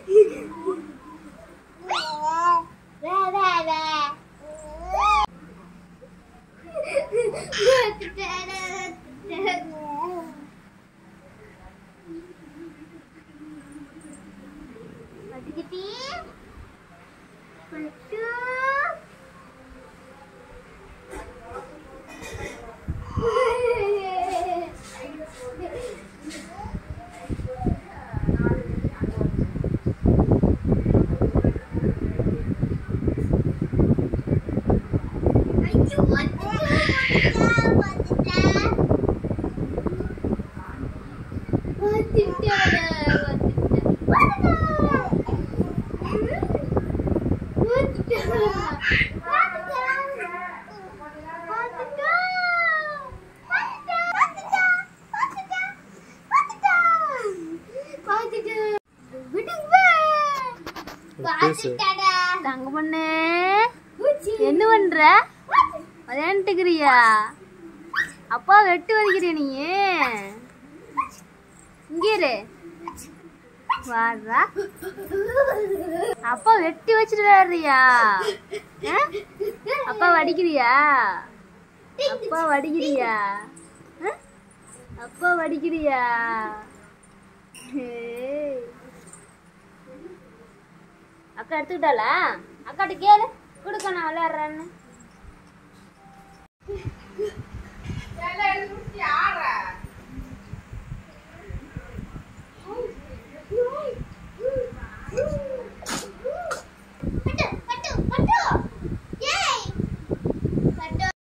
பட்டுக்கிட்டி பட்டு ஐயோ வந்துட்டேன் வந்துட்டேன் தங்க பொண்ணு என்ன பண்ற விளையாண்டுக்கிறியா அப்பா வெட்டு வலிக்கிறிய நீ இங்கே இரு. வாடா அப்பா வெட்டி வச்சுட்டு வர்றியா ஆ? அப்பா வடிக்கிறியா அப்பா வடிக்கிறியா ஆ? அப்பா வடிக்கிறியா ஏய். அக்கா எடுத்துக்கிட்டாளா அக்காட்ட கேளு கொடுக்க நான் விளையாடுறேன்னு